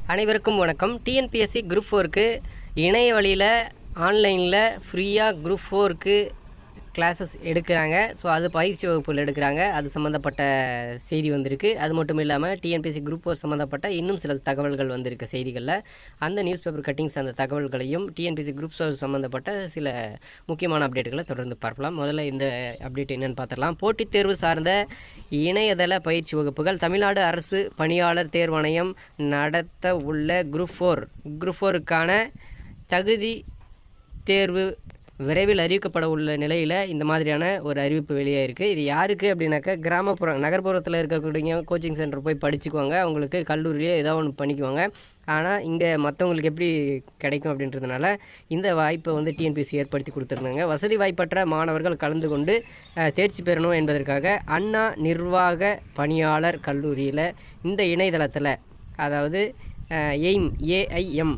அனைவருக்கும் வணக்கம் TNPSC group ஃபோருக்கு இணைய வழியில் ஆன்லைனில் ஃப்ரீயாக குரூப் ஃபோருக்கு கிளாஸஸ் எடுக்கிறாங்க ஸோ அது பயிற்சி வகுப்புகள் எடுக்கிறாங்க அது சம்மந்தப்பட்ட செய்தி வந்திருக்கு அது மட்டும் இல்லாமல் டிஎன்பிஎஸ்சி குரூப் ஃபோர் சம்மந்தப்பட்ட இன்னும் சில தகவல்கள் வந்திருக்கு செய்திகளில் அந்த நியூஸ் பேப்பர் கட்டிங்ஸ் அந்த தகவல்களையும் டிஎன்பிஎஸ்சி குரூப் ஃபோர் சம்மந்தப்பட்ட சில முக்கியமான அப்டேட்டுகளை தொடர்ந்து பார்க்கலாம் முதல்ல இந்த அப்டேட் என்னன்னு பார்த்துடலாம் போட்டித் தேர்வு சார்ந்த இணையதள பயிற்சி வகுப்புகள் தமிழ்நாடு அரசு பணியாளர் தேர்வாணையம் நடத்த உள்ள குரூப் ஃபோர் குரூப் ஃபோருக்கான தகுதி தேர்வு விரைவில் அறிவிக்கப்பட உள்ள நிலையில் இந்த மாதிரியான ஒரு அறிவிப்பு வெளியே இருக்குது இது யாருக்கு அப்படின்னாக்கா கிராமப்புறம் நகர்ப்புறத்தில் இருக்கக்கூடிய கோச்சிங் சென்டர் போய் படிச்சுக்குவாங்க அவங்களுக்கு கல்லூரியிலே ஏதோ ஒன்று பண்ணிக்குவாங்க ஆனால் இங்கே மற்றவங்களுக்கு எப்படி கிடைக்கும் அப்படின்றதுனால இந்த வாய்ப்பை வந்து டிஎன்பிசி ஏற்படுத்தி கொடுத்துருந்தாங்க வசதி வாய்ப்பற்ற மாணவர்கள் கலந்து கொண்டு அஹ், தேர்ச்சி பெறணும் என்பதற்காக அண்ணா நிர்வாக பணியாளர் கல்லூரியில் இந்த இணையதளத்தில் அதாவது அஹ், AIM AIM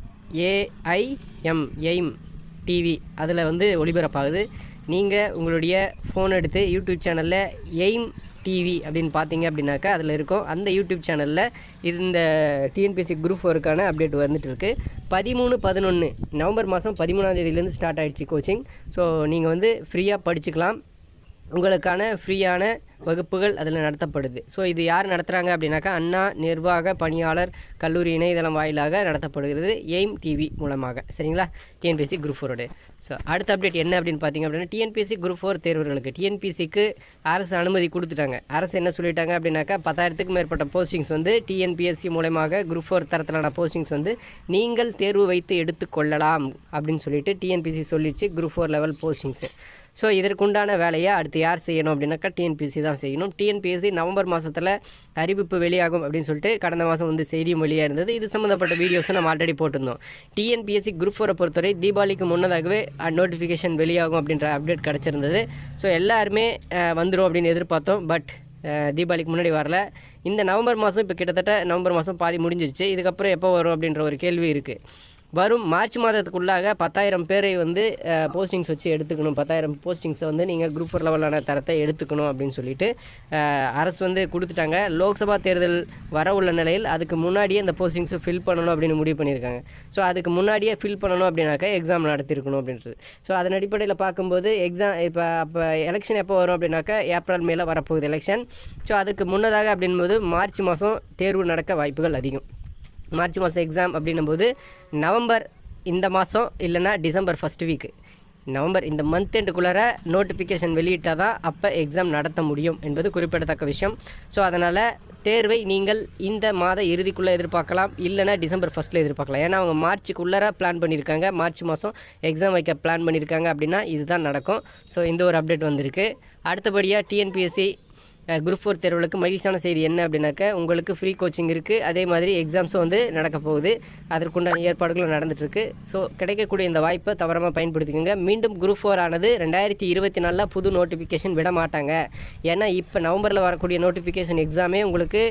AIM AIM TV அதில் வந்து ஒளிபரப்பாகுது நீங்கள் உங்களுடைய ஃபோன் எடுத்து யூடியூப் சேனலில் எய்ம் டிவி அப்படின்னு பார்த்தீங்க அப்படின்னாக்கா அதில் இருக்கும் அந்த யூடியூப் சேனலில் இந்த டிஎன்பிஎஸ்சி குரூப் ஒர்க்கான அப்டேட் வந்துட்டு இருக்கு பதிமூணு பதினொன்று நவம்பர் மாதம் பதிமூணாம் தேதியிலேருந்து ஸ்டார்ட் ஆயிடுச்சு கோச்சிங் ஸோ நீங்கள் வந்து ஃப்ரீயாக படிச்சுக்கலாம் உங்களுக்கான ஃப்ரீயான வகுப்புகள் அதில் நடத்தப்படுது ஸோ இது யார் நடத்துகிறாங்க அப்படின்னாக்கா அண்ணா நிர்வாக பணியாளர் கல்லூரி இணையதளம் வாயிலாக நடத்தப்படுகிறது எய்ம் டிவி மூலமாக சரிங்களா டிஎன்பிஎஸ்சி குரூப் ஃபோரோட ஸோ அடுத்த அப்டேட் என்ன அப்படின்னு பார்த்தீங்க அப்படின்னா டிஎன்பிஎஸ்சி குரூப் ஃபோர் தேர்வுகளுக்கு டிஎன்பிஎஸ்சிக்கு அரசு அனுமதி கொடுத்துட்டாங்க அரசு என்ன சொல்லிட்டாங்க அப்படின்னாக்கா பத்தாயிரத்துக்கும் மேற்பட்ட போஸ்டிங்ஸ் வந்து டிஎன்பிஎஸ்சி மூலமாக குரூப் ஃபோர் தரத்திலான போஸ்டிங்ஸ் வந்து நீங்கள் தேர்வு வைத்து எடுத்துக்கொள்ளலாம் அப்படின்னு சொல்லிட்டு டிஎன்பிஎஸ்சி சொல்லிடுச்சு group four level postings so இதற்குண்டான வேலையை அடுத்து யார் செய்யணும் அப்படின்னாக்கா டிஎன்பிஎஸ்சி தான் செய்யணும் டிஎன்பிஎஸ்சி நவம்பர் மாதத்தில் அறிவிப்பு வெளியாகும் அப்படின்னு சொல்லிட்டு கடந்த மாதம் வந்து செய்தியும் வெளியாக இருந்தது இது சம்மந்தப்பட்ட வீடியோஸும் நம்ம ஆல்ரெடி போட்டிருந்தோம் டிஎன்பிஎஸ்சி குரூப் ஃபோரை பொறுத்தவரை தீபாவளிக்கு முன்னதாகவே நோட்டிஃபிகேஷன் வெளியாகும் அப்படின்ற அப்டேட் கிடச்சிருந்தது ஸோ எல்லாருமே அஹ், வந்துரும் அப்படின்னு எதிர்பார்த்தோம் பட் தீபாவளிக்கு முன்னாடி வரல இந்த நவம்பர் மாதம் இப்போ கிட்டத்தட்ட நவம்பர் மாதம் பாதி முடிஞ்சிருச்சு இதுக்கப்புறம் எப்போ வரும் அப்படின்ற ஒரு கேள்வி இருக்குது வரும் மார்ச் மாதத்துக்குள்ளாக பத்தாயிரம் பேரை வந்து போஸ்டிங்ஸ் வச்சு எடுத்துக்கணும் பத்தாயிரம் போஸ்டிங்ஸை வந்து நீங்கள் குரூப் ஃபோர் லெவலான தரத்தை எடுத்துக்கணும் அப்படின்னு சொல்லிட்டு அஹ், அரசு வந்து கொடுத்துட்டாங்க லோக்சபா தேர்தல் வர உள்ள நிலையில் அதுக்கு முன்னாடியே அந்த போஸ்டிங்ஸை ஃபில் பண்ணணும் அப்படின்னு முடிவு பண்ணியிருக்காங்க ஸோ அதுக்கு முன்னாடியே ஃபில் பண்ணணும் அப்படின்னாக்கா எக்ஸாம் நடத்திருக்கணும் அப்படின்றது ஸோ அதன் அடிப்படையில் பார்க்கும்போது எக்ஸாம் இப்போ அப்போ எலெக்ஷன் எப்போ வரும் அப்படின்னாக்கா ஏப்ரல் மேல வரப்போகுது எலெக்ஷன் ஸோ அதுக்கு முன்னதாக அப்படின்போது மார்ச் மாதம் தேர்வு நடக்க வாய்ப்புகள் அதிகம் மார்ச் மாதம் எக்ஸாம் அப்படின்னும்போது நவம்பர் இந்த மாதம் இல்லைன்னா டிசம்பர் ஃபஸ்ட் வீக்கு நவம்பர் இந்த மந்த் எண்டுக்குள்ளார நோட்டிஃபிகேஷன் வெளியிட்டால் தான் அப்போ எக்ஸாம் நடத்த முடியும் என்பது குறிப்பிடத்தக்க விஷயம் ஸோ அதனால் தேர்வை நீங்கள் இந்த மாத இறுதிக்குள்ளே எதிர்பார்க்கலாம் இல்லைனா டிசம்பர் ஃபஸ்ட்டில் எதிர்பார்க்கலாம் ஏன்னா அவங்க மார்ச்சுக்குள்ளார பிளான் பண்ணியிருக்காங்க மார்ச் மாதம் எக்ஸாம் வைக்க பிளான் பண்ணியிருக்காங்க அப்படின்னா இதுதான் நடக்கும் ஸோ இந்த ஒரு அப்டேட் வந்திருக்கு அடுத்தபடியாக டிஎன்பிஎஸ்சி குரூப் ஃபோர் தேர்வுகளுக்கு மகிழ்ச்சியான செய்தி என்ன அப்படின்னாக்க உங்களுக்கு ஃப்ரீ கோச்சிங் இருக்குது அதே மாதிரி எக்ஸாம்ஸும் வந்து நடக்க போகுது அதற்குண்டான ஏற்பாடுகளும் நடந்துட்டுருக்கு ஸோ கிடைக்கக்கூடிய இந்த வாய்ப்பை தவறாமல் பயன்படுத்திக்கோங்க மீண்டும் குரூப் ஃபோர் ஆனது ரெண்டாயிரத்தி இருபத்தி நாலில் புது நோட்டிஃபிகேஷன் விட மாட்டாங்க ஏன்னா இப்போ நவம்பரில் வரக்கூடிய நோட்டிஃபிகேஷன் எக்ஸாமே உங்களுக்கு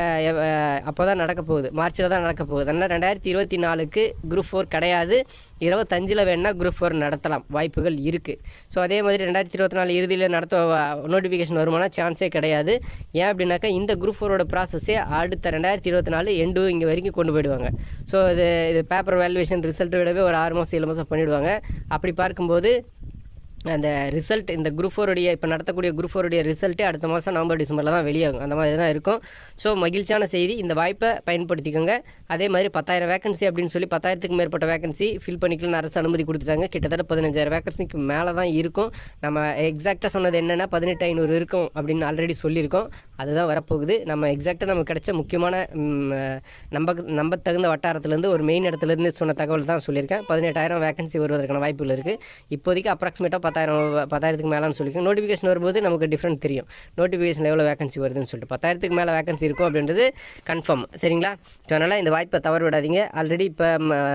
அப்போ தான் நடக்க போகுது மார்ச்சில் தான் நடக்க போகுது அதனால் ரெண்டாயிரத்தி இருபத்தி நாலுக்கு குரூப் ஃபோர் கிடையாது இருபத்தஞ்சில் வேணால் குரூப் ஃபோர் நடத்தலாம் வாய்ப்புகள் இருக்குது ஸோ அதே மாதிரி ரெண்டாயிரத்தி இருபத்தி நாலு இறுதியில் நடத்த நோட்டிஃபிகேஷன் வருமானா சான்ஸே கிடையாது ஏன் அப்படின்னாக்கா இந்த குரூப் ஃபோரோட ப்ராசஸே அடுத்த ரெண்டாயிரத்தி இருபத்தி நாலு எண்டு இங்கே வரைக்கும் கொண்டு போயிடுவாங்க ஸோ இது இது பேப்பர் வேல்யூவேஷன் ரிசல்ட் விடவே ஒரு ஆறு மாதம் ஏழு மாதம் பண்ணிவிடுவாங்க அப்படி பார்க்கும்போது அந்த ரிசல்ட் இந்த குரூப் ஃபோருடைய இப்போ நடத்தக்கூடிய குரூப் ஃபோருடைய ரிசல்ட்டே அடுத்த மாதம் நவம்பர் டிசம்பரில் தான் வெளியாகும் அந்த மாதிரி தான் இருக்கும் ஸோ மகிழ்ச்சியான செய்தி இந்த வாய்ப்பை பயன்படுத்திக்கோங்க அதே மாதிரி பத்தாயிரம் வேகன்சி அப்படின்னு சொல்லி பத்தாயிரத்துக்கு மேற்பட்ட வேகன்சி ஃபில் பண்ணிக்கலாம்னு அரசு அனுமதி கொடுத்துட்டாங்க கிட்டத்தட்ட பதினஞ்சாயிரம் வேகன்சிக்கு மேலே தான் இருக்கும் நம்ம எக்ஸாக்டாக சொன்னது என்னென்னா பதினெட்டு ஐநூறு இருக்கும் அப்படின்னு ஆல்ரெடி சொல்லியிருக்கோம் அதுதான் வரப்போகுது நம்ம எக்ஸாக்டாக நமக்கு கிடைச்ச முக்கியமான ம், நம்ப நம்பத்தகுந்த வட்டாரத்துலேருந்து ஒரு மெயின் இடத்துலேருந்து சொன்ன தகவல் தான் சொல்லியிருக்கேன் பதினெட்டாயிரம் வேகன்சி வருவதற்கான வாய்ப்புகள் இருக்குது இப்போதைக்கு அப்ராக்சிமேட்டாக பத்தாயிரம் பத்தாயிரத்துக்கு மேலேன்னு சொல்லியிருக்கேன் நோட்டிஃபிகேஷன் வரும்போது நமக்கு டிஃப்ரெண்ட் தெரியும் நோட்டிஃபிகேஷன் எவ்வளோ வேகன்சி வருதுன்னு சொல்லிட்டு பத்தாயிரத்துக்கு மேலே வேகன்சி இருக்கும் அப்படின்றது கன்ஃபார்ம் சரிங்களா ஸோ அதனால் இந்த வாய்ப்பை தவற விடாதீங்க ஆல்ரெடி இப்போ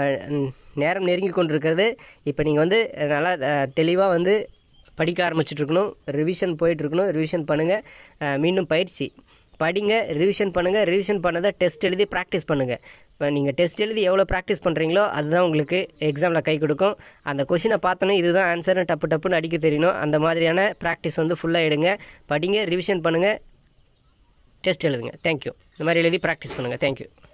நேரம் நெருங்கி கொண்டிருக்கிறது இப்போ நீங்கள் வந்து நல்லா தெளிவாக வந்து படிக்க ஆரம்பிச்சுட்டு இருக்கணும் ரிவிஷன் போயிட்டு இருக்கணும் ரிவிஷன் பண்ணுங்கள் மீண்டும் பயிற்சி படிங்க ரிவிஷன் பண்ணுங்கள் ரிவிஷன் பண்ணதை டெஸ்ட் எழுதி ப்ராக்டிஸ் பண்ணுங்கள் இப்போ நீங்கள் டெஸ்ட் எழுதி எவ்வளோ ப்ராக்டிஸ் பண்ணுறீங்களோ அதுதான் உங்களுக்கு எக்ஸாமில் கை கொடுக்கும் அந்த கொஷினை பார்த்தோன்னே இதுதான் ஆன்சர்னு டப்பு டப்புன்னு அடிக்க தெரியணும் அந்த மாதிரியான ப்ராக்டிஸ் வந்து ஃபுல்லாக எடுங்க படிங்க ரிவிஷன் பண்ணுங்கள் டெஸ்ட் எழுதுங்க தேங்க்யூ இந்த மாதிரி எழுதி ப்ராக்டிஸ் பண்ணுங்கள் தேங்க்யூ